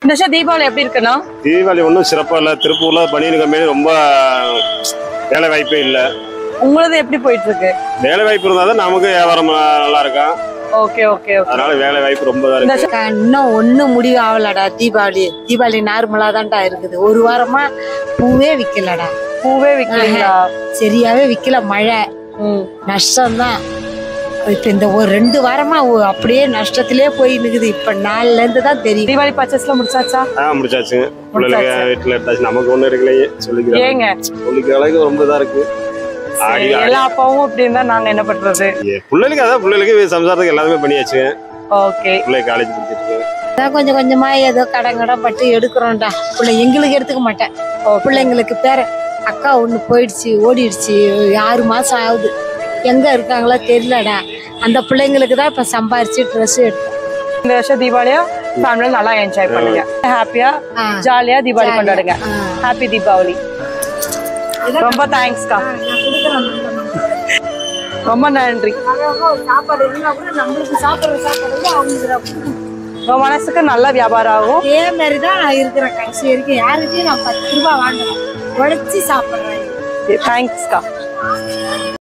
இந்த வருஷம் தீபாவளி எப்படி இருக்குண்ணா தீபாவளி ஒன்றும் சிறப்பாக இல்லை திருப்பூர்ல பனியன் கம்பெனி ரொம்ப வேலை வாய்ப்பே இல்லை உங்களது எப்படி போயிட்டு இருக்கு வேலை வாய்ப்பு இருந்தால் தான் நமக்கு வியாபாரம் நல்லா இருக்கும் ஓகே ஓகே ஓகே அதனால வேலை வாய்ப்பு ரொம்ப தான் இந்த இருக்கு வருஷம் அக்கா, இன்னும் ஒன்றும் முடிவு ஆகலடா தீபாவளி தீபாவளி நார்மலா தான்டா இருக்குது ஒரு வாரமா பூவே விக்கலடா பூவே விக்கிறீங்களா சரியாவே விக்கல மழை ம். நஷ்டம்தான் இப்ப இந்த ஒரு ரெண்டு வாரமா ஒ- அப்படியே நஷ்டத்திலே போய் நிக்குது இப்ப நாலுல இருந்து தான் தெரியும் தீபாவளி பர்ச்சேஸ்ல முடிச்சாச்சா ஆ முடிச்சாச்சுங்க பிள்ளைகளுக்கு முடிச்சாச்சு. வீட்டில் எடுத்தாச்சு நமக்கு ஒன்றும் இருக்கலையே சொல்லிக்கிறேன் ஏங்க சொல்லிக்கிற அளவுக்கு ரொம்ப இதாக இருக்கு ஆடி சரி, ஆடி எல்லா அப்பாவும் இப்படி இருந்தா நாங்க என்ன பண்றது ஏ, பிள்ளைகளுக்கு அதான் பிள்ளைகளுக்கு சம்சாரத்துக்கு எல்லாமே பண்ணியாச்சு ஓகே பிள்ளை காலேஜ் படிச்சிட்டு இருக்கு அதான் கொஞ்சம் கொஞ்சமா ஏதோ கடன் கடன் பட்டு எடுக்கிறோம்டா பிள்ளை எங்களுக்கு எடுத்துக்க மாட்டேன் பிள்ளைங்களுக்கு பேர அக்கா ஒண்ணு போயிடுச்சு ஓடிடுச்சு ஆறு மாசம் ஆகுது எங்க இருக்காங்களோ தெரியலடா அந்த பிள்ளைங்களுக்கு தான் இப்ப சம்பாரிச்சு ட்ரெஸ் எடுத்தேன் இந்த வருஷம் தீபாவளியா ஃபேமிலியில நல்லா என்ஜாய் பண்ணுங்க ஹாப்பியா ஆ. ஜாலியா தீபாவளி ஜாலியா. கொண்டாடுங்க ஆ. ஹாப்பி தீபாவளி ரொம்ப தேங்க்ஸ்க்கா ரொம்ப நன்றி சாப்பாடு இருந்தா கூட நம்மளுக்கு சாப்பிடுற சாப்பாடு அவங்களுக்கு உங்க மனசுக்கு நல்ல வியாபாரம் ஆகும் அதே மாதிரி தான் நான் இருக்கிறேன் கடைசி வரைக்கும் யாருக்கையும் நான் பத்து ரூபாய் வாங்கல உழைச்சி சாப்பிடுறேன் தேங்க்ஸ்க்கா